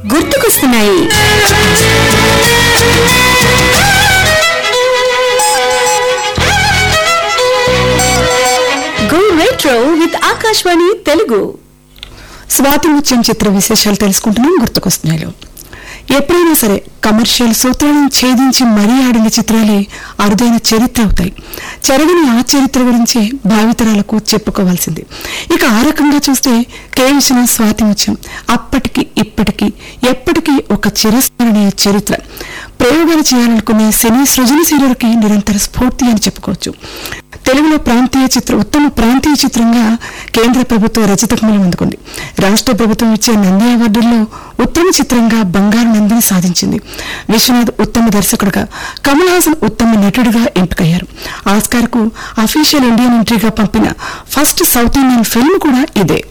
గుర్తుకొస్తున్నాయి go retro with Akashvani Telugu Swathi Muthyam చిత్ర విశేషాలు తెలుసుకుంటున్నాం గుర్తుకొస్తున్నాయి ఎప్పుడైనా సరే కమర్షియల్ సూత్రాలను ఛేదించి మరీ ఆడిన చిత్రాలే అరుదైన చరిత్ర అవుతాయి చెరగని ఆ చరిత్ర గురించే భావితరాలకు చెప్పుకోవాల్సింది ఇక ఆ రకంగా చూస్తే కే విశ్వనాథ్ స్వాతి ముత్యం అప్పటికి ఇప్పటికి ఎప్పటికీ ఒక చిరస్మరణీయ చరిత్ర ప్రయోగాలు చేయాలనుకునే సినీ సృజనశీలులకి నిరంతర స్ఫూర్తి అని చెప్పుకోవచ్చు తెలుగులో ప్రాంతీయ చిత్రం ఉత్తమ ప్రాంతీయ చిత్రంగా కేంద్ర ప్రభుత్వ రజతకమలం అందుకుంది రాష్ట్ర ప్రభుత్వం ఇచ్చే నంది అవార్డుల్లో ఉత్తమ చిత్రంగా బంగారు నందిని సాధించింది విశ్వనాథ్ ఉత్తమ దర్శకుడుగా కమల్ హాసన్ ఉత్తమ నటుడిగా ఎంపికయ్యారు ఆస్కార్ కు అఫీషియల్ ఇండియన్ ఎంట్రీగా పంపిన ఫస్ట్ సౌత్ ఇండియన్ ఫిల్మ్ కూడా ఇదే